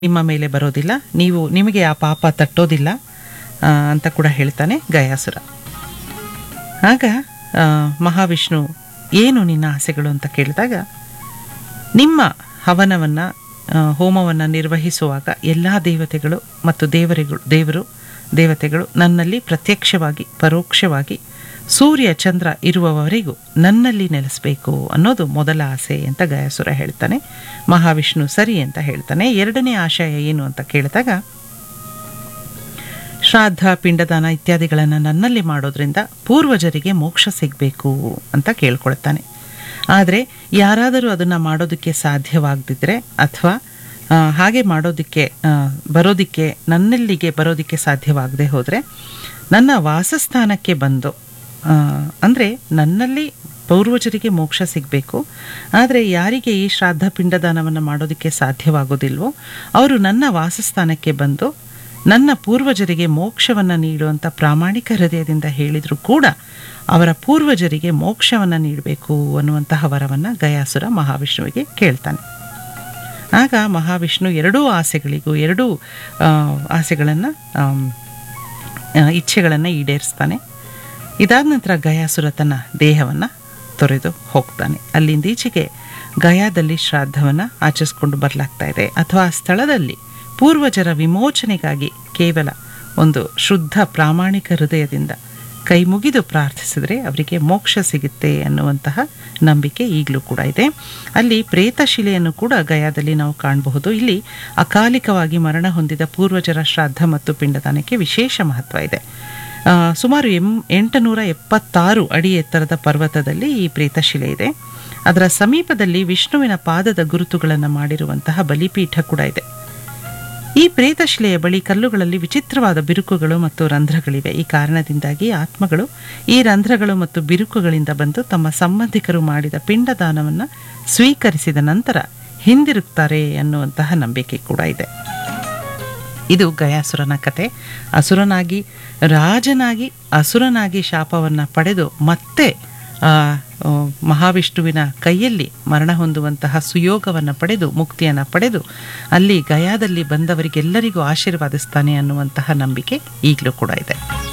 ನಿಮ್ಮ ಮೇಲೆ ಬರೋದಿಲ್ಲ ನೀವು ನಿಮಗೆ ಆ ಪಾಪ ತಟ್ಟೋದಿಲ್ಲ ಆ, ಅಂತ ಕೂಡ ಹೇಳ್ತಾನೆ ಗಯಾಸುರ ಆಗ ಆ, ಮಹಾವಿಷ್ಣು ಏನು ನಿನ್ನ ಆಸೆಗಳು ಅಂತ ಕೇಳಿದಾಗ ನಿಮ್ಮ ಹವನವನ್ನು ಹೋಮವನ್ನು ನಿರ್ವಹಿಸುವಾಗ ಎಲ್ಲ ದೇವತೆಗಳು ಮತ್ತು ದೇವರಿಗಳು ದೇವರು ದೇವತೆಗಳು ನನ್ನಲ್ಲಿ ಪ್ರತ್ಯಕ್ಷವಾಗಿ ಪರೋಕ್ಷವಾಗಿ ಸೂರ್ಯ ಚಂದ್ರ ಇರುವವರೆಗೂ ನನ್ನಲ್ಲಿ ನೆಲೆಸಬೇಕು ಅನ್ನೋದು ಮೊದಲ ಆಸೆ ಅಂತ ಗಯಾಸುರ ಹೇಳ್ತಾನೆ ಮಹಾವಿಷ್ಣು ಸರಿ ಅಂತ ಹೇಳ್ತಾನೆ ಎರಡನೇ ಆಶಯ ಏನು ಅಂತ ಕೇಳಿದಾಗ ಶ್ರಾದ್ದ ಪಿಂಡದಾನ ಇತ್ಯಾದಿಗಳನ್ನು ನನ್ನಲ್ಲಿ ಮಾಡೋದ್ರಿಂದ ಪೂರ್ವಜರಿಗೆ ಮೋಕ್ಷ ಸಿಗಬೇಕು ಅಂತ ಕೇಳ್ಕೊಳ್ತಾನೆ ಆದರೆ ಯಾರಾದರೂ ಅದನ್ನು ಮಾಡೋದಕ್ಕೆ ಸಾಧ್ಯವಾಗದಿದ್ದರೆ ಅಥವಾ ಆ, ಹಾಗೆ ಮಾಡೋದಕ್ಕೆ ಆ, ಬರೋದಕ್ಕೆ ನನ್ನಲ್ಲಿಗೆ ಬರೋದಕ್ಕೆ ಸಾಧ್ಯವಾಗದೆ ಹೋದರೆ ನನ್ನ ವಾಸಸ್ಥಾನಕ್ಕೆ ಬಂದು ಅಂದರೆ ನನ್ನಲ್ಲಿ ಪೂರ್ವಜರಿಗೆ ಮೋಕ್ಷ ಸಿಗಬೇಕು ಆದರೆ ಯಾರಿಗೆ ಈ ಶ್ರಾದ್ದ ಪಿಂಡದಾನವನ್ನು ಮಾಡೋದಕ್ಕೆ ಸಾಧ್ಯವಾಗೋದಿಲ್ವೋ ಅವರು ನನ್ನ ವಾಸಸ್ಥಾನಕ್ಕೆ ಬಂದು ನನ್ನ ಪೂರ್ವಜರಿಗೆ ಮೋಕ್ಷವನ್ನು ನೀಡುವಂಥ ಪ್ರಾಮಾಣಿಕ ಹೃದಯದಿಂದ ಹೇಳಿದರೂ ಕೂಡ ಅವರ ಪೂರ್ವಜರಿಗೆ ಮೋಕ್ಷವನ್ನು ನೀಡಬೇಕು ಅನ್ನುವಂತಹ ವರವನ್ನು ಗಯಾಸುರ ಮಹಾವಿಷ್ಣುವಿಗೆ ಕೇಳ್ತಾನೆ ಆಗ ಮಹಾವಿಷ್ಣು ಎರಡೂ ಆಸೆಗಳಿಗೂ ಎರಡೂ ಆಸೆಗಳನ್ನು ಇಚ್ಛೆಗಳನ್ನು ಈಡೇರಿಸ್ತಾನೆ ಇದಾದ ನಂತರ ಗಯಾಸುರ ತನ್ನ ದೇಹವನ್ನು ತೊರೆದು ಹೋಗ್ತಾನೆ ಅಲ್ಲಿಂದೀಚೆಗೆ ಗಯಾದಲ್ಲಿ ಶ್ರಾದ್ದವನ್ನು ಆಚರಿಸ್ಕೊಂಡು ಬರಲಾಗ್ತಾ ಇದೆ ಅಥವಾ ಆ ಸ್ಥಳದಲ್ಲಿ ಪೂರ್ವಜರ ವಿಮೋಚನೆಗಾಗಿ ಕೇವಲ ಒಂದು ಶುದ್ಧ ಪ್ರಾಮಾಣಿಕ ಹೃದಯದಿಂದ ಕೈ ಮುಗಿದು ಪ್ರಾರ್ಥಿಸಿದರೆ ಅವರಿಗೆ ಮೋಕ್ಷ ಸಿಗುತ್ತೆ ಅನ್ನುವಂತಹ ನಂಬಿಕೆ ಈಗಲೂ ಕೂಡ ಇದೆ ಅಲ್ಲಿ ಪ್ರೇತಶಿಲೆಯನ್ನು ಕೂಡ ಗಯಾದಲ್ಲಿ ನಾವು ಕಾಣಬಹುದು ಇಲ್ಲಿ ಅಕಾಲಿಕವಾಗಿ ಮರಣ ಹೊಂದಿದ ಪೂರ್ವಜರ ಶ್ರಾದ್ದ ಮತ್ತು ಪಿಂಡದಾನಕ್ಕೆ ವಿಶೇಷ ಮಹತ್ವ ಇದೆ ಆ, ಸುಮಾರು ಎಂ ಎಂಟುನೂರ ಎಪ್ಪತ್ತಾರು ಅಡಿ ಎತ್ತರದ ಪರ್ವತದಲ್ಲಿ ಈ ಪ್ರೇತಶಿಲೆ ಇದೆ ಅದರ ಸಮೀಪದಲ್ಲಿ ವಿಷ್ಣುವಿನ ಪಾದದ ಗುರುತುಗಳನ್ನು ಮಾಡಿರುವಂತಹ ಬಲಿಪೀಠ ಕೂಡ ಇದೆ ಈ ಪ್ರೇತಶಿಲೆಯ ಬಳಿ ಕಲ್ಲುಗಳಲ್ಲಿ ವಿಚಿತ್ರವಾದ ಬಿರುಕುಗಳು ಮತ್ತು ರಂಧ್ರಗಳಿವೆ ಈ ಕಾರಣದಿಂದಾಗಿ ಆತ್ಮಗಳು ಈ ರಂಧ್ರಗಳು ಮತ್ತು ಬಿರುಕುಗಳಿಂದ ಬಂದು ತಮ್ಮ ಸಂಬಂಧಿಕರು ಮಾಡಿದ ಪಿಂಡದಾನವನ್ನು ಸ್ವೀಕರಿಸಿದ ನಂತರ ಹಿಂದಿರುಗ್ತಾರೆ ಅನ್ನುವಂತಹ ನಂಬಿಕೆ ಕೂಡ ಇದೆ ಇದು ಗಯಾಸುರನ ಕತೆ ಅಸುರನಾಗಿ ರಾಜನಾಗಿ ಅಸುರನಾಗಿ ಶಾಪವನ್ನು ಪಡೆದು ಮತ್ತೆ ಆ, ಆ, ಮಹಾವಿಷ್ಣುವಿನ ಕೈಯಲ್ಲಿ ಮರಣ ಹೊಂದುವಂತಹ ಸುಯೋಗವನ್ನು ಪಡೆದು ಮುಕ್ತಿಯನ್ನು ಪಡೆದು ಅಲ್ಲಿ ಗಯಾದಲ್ಲಿ ಬಂದವರಿಗೆಲ್ಲರಿಗೂ ಆಶೀರ್ವಾದಿಸ್ತಾನೆ ಅನ್ನುವಂತಹ ನಂಬಿಕೆ ಈಗಲೂ ಕೂಡ ಇದೆ